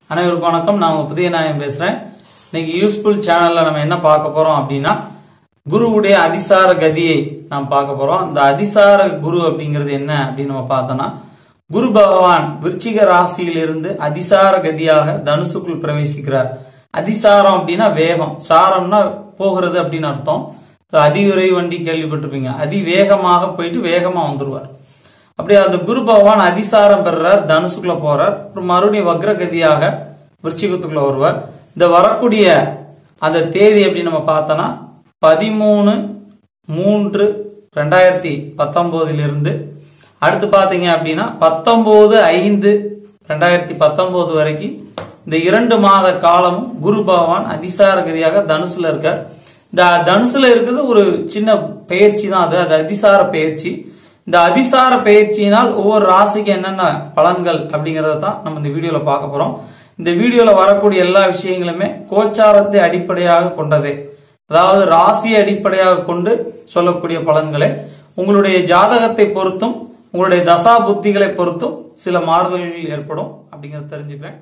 அனைவருக்கும் வணக்கம் நான் உங்க புதிய நாயம் பேசுறேன் இன்னைக்கு யூஸ்ஃபுல் சேனல்ல நம்ம என்ன பார்க்க போறோம் அப்படின்னா குருவுடைய அதிசார கதியை நாம் பார்க்க போறோம் இந்த அதிசார குரு அப்படிங்கிறது என்ன அப்படின்னு நம்ம பார்த்தோம்னா குரு பகவான் விருச்சிக ராசியிலிருந்து அதிசார கதியாக தனுசுக்குள் பிரவேசிக்கிறார் அதிசாரம் அப்படின்னா வேகம் சாரம்னா போகிறது அப்படின்னு அர்த்தம் அதிவிரை வண்டி கேள்விப்பட்டிருப்பீங்க அதிவேகமாக போயிட்டு வேகமா வந்துருவார் அப்படியே அந்த குரு பகவான் அதிசாரம் பெறுறார் தனுசுக்குள்ள போறார் அப்புறம் மறுபடியும் வக்ரகதியாக விருச்சிகத்துக்குள்ள வருவார் இந்த வரக்கூடிய அந்த தேதி எப்படி நம்ம பார்த்தோம்னா பதிமூணு மூன்று ரெண்டாயிரத்தி பத்தொன்பதிலிருந்து அடுத்து பாத்தீங்க அப்படின்னா பத்தொன்பது ஐந்து ரெண்டாயிரத்தி பத்தொன்பது வரைக்கும் இந்த இரண்டு மாத காலமும் குரு பகவான் அதிசார கதியாக தனுசுல இருக்கார் இந்த தனுசுல இருக்கிறது ஒரு சின்ன பயிற்சி தான் அது அது அதிசார பயிற்சி இந்த அதிசார பயிற்சியினால் ஒவ்வொரு ராசிக்கு என்னென்ன பலன்கள் அப்படிங்கறத தான் நம்ம இந்த வீடியோல பார்க்க போறோம் இந்த வீடியோல வரக்கூடிய எல்லா விஷயங்களுமே கோச்சாரத்தை அடிப்படையாக கொண்டதே அதாவது ராசியை அடிப்படையாக கொண்டு சொல்லக்கூடிய பலன்களே உங்களுடைய ஜாதகத்தை பொறுத்தும் உங்களுடைய தசா புத்திகளை பொறுத்தும் சில மாறுதல்கள் ஏற்படும் அப்படிங்கறத தெரிஞ்சுக்கிறேன்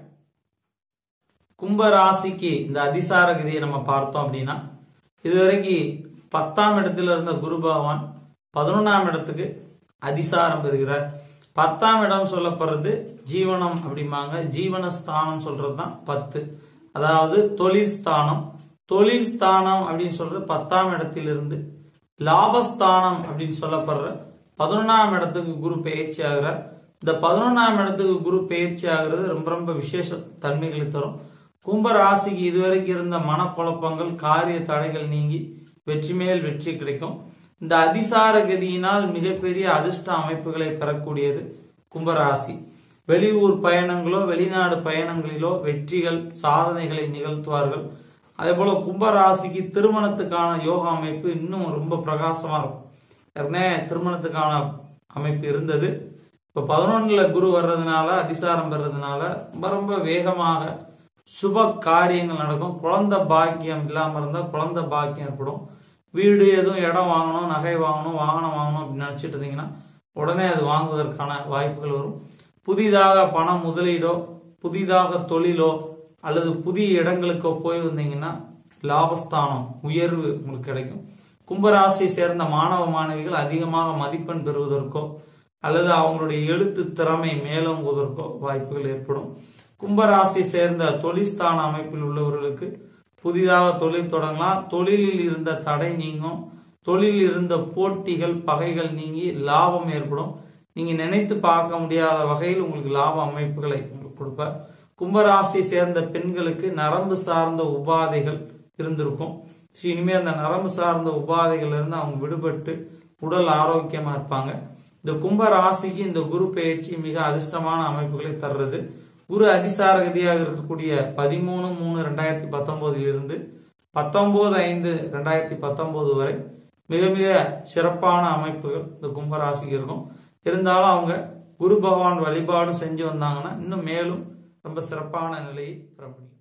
கும்ப ராசிக்கு இந்த அதிசார கதியை நம்ம பார்த்தோம் அப்படின்னா இதுவரைக்கும் பத்தாம் இடத்துல இருந்த குரு பகவான் பதினொன்னாம் இடத்துக்கு அதிசாரம் பெறுகிறார் பத்தாம் இடம் சொல்லப்படுறது ஜீவனம் அப்படிம்பாங்க ஜீவனஸ்தானம் சொல்றது தான் பத்து அதாவது தொழில் ஸ்தானம் தொழில் ஸ்தானம் அப்படின்னு சொல்றது பத்தாம் இடத்திலிருந்து லாபஸ்தானம் அப்படின்னு சொல்லப்படுற பதினொன்னாம் இடத்துக்கு குரு பயிற்சி ஆகிறார் இந்த பதினொன்னாம் இடத்துக்கு குரு பயிற்சி ஆகிறது ரொம்ப ரொம்ப விசேஷ தன்மைகளை தரும் கும்ப ராசிக்கு இதுவரைக்கும் இருந்த மனக்குழப்பங்கள் காரிய தடைகள் நீங்கி வெற்றி மேல் வெற்றி கிடைக்கும் இந்த அதிசார கதியினால் மிகப்பெரிய அதிர்ஷ்ட அமைப்புகளை பெறக்கூடியது கும்பராசி வெளியூர் பயணங்களோ வெளிநாடு பயணங்களிலோ வெற்றிகள் சாதனைகளை நிகழ்த்துவார்கள் அதே போல கும்பராசிக்கு திருமணத்துக்கான யோகா அமைப்பு இன்னும் ரொம்ப பிரகாசமா இருக்கும் ஏற்கனவே திருமணத்துக்கான அமைப்பு இருந்தது இப்ப பதினொன்னுல குரு வர்றதுனால அதிசாரம் பெறதுனால ரொம்ப ரொம்ப வேகமாக சுப காரியங்கள் நடக்கும் குழந்தை பாக்கியம் இல்லாம இருந்தா குழந்தை பாக்கியம் ஏற்படும் வீடு எதுவும் இடம் வாங்கணும் நகை வாங்கணும் வாகனம் வாங்கணும் அப்படின்னு நினைச்சிட்டு இருந்தீங்கன்னா உடனே அது வாங்குவதற்கான வாய்ப்புகள் வரும் புதிதாக பண முதலீடோ புதிதாக தொழிலோ அல்லது புதிய இடங்களுக்கோ போய் வந்தீங்கன்னா லாபஸ்தானம் உயர்வு உங்களுக்கு கிடைக்கும் கும்பராசியை சேர்ந்த மாணவ மாணவிகள் அதிகமாக மதிப்பெண் பெறுவதற்கோ அல்லது அவங்களுடைய எழுத்து திறமை மேலோங்குவதற்கோ வாய்ப்புகள் ஏற்படும் கும்பராசி சேர்ந்த தொழில்ஸ்தான அமைப்பில் உள்ளவர்களுக்கு புதிதாக தொழில் தொடங்கலாம் தொழிலில் இருந்த தடை நீங்கும் தொழிலில் இருந்த போட்டிகள் பகைகள் நீங்கி லாபம் ஏற்படும் நீங்க நினைத்து பார்க்க முடியாத வகையில் உங்களுக்கு லாப அமைப்புகளை உங்களுக்கு கொடுப்பார் கும்பராசி சேர்ந்த பெண்களுக்கு நரம்பு சார்ந்த உபாதைகள் இருந்திருக்கும் இனிமே அந்த நரம்பு சார்ந்த உபாதைகள் இருந்து அவங்க விடுபட்டு உடல் ஆரோக்கியமா இருப்பாங்க இந்த கும்ப ராசிக்கு இந்த குரு பயிற்சி மிக அதிர்ஷ்டமான அமைப்புகளை தர்றது குரு அதிசார கதியாக இருக்கக்கூடிய பதிமூணு மூணு ரெண்டாயிரத்தி பத்தொன்பதுல இருந்து பத்தொன்பது ஐந்து ரெண்டாயிரத்தி பத்தொன்பது வரை மிக மிக சிறப்பான அமைப்புகள் இந்த கும்ப ராசிக்கு இருக்கும் இருந்தாலும் அவங்க குரு பகவான் வழிபாடு செஞ்சு வந்தாங்கன்னா இன்னும் மேலும் ரொம்ப சிறப்பான நிலையை பெற முடியும்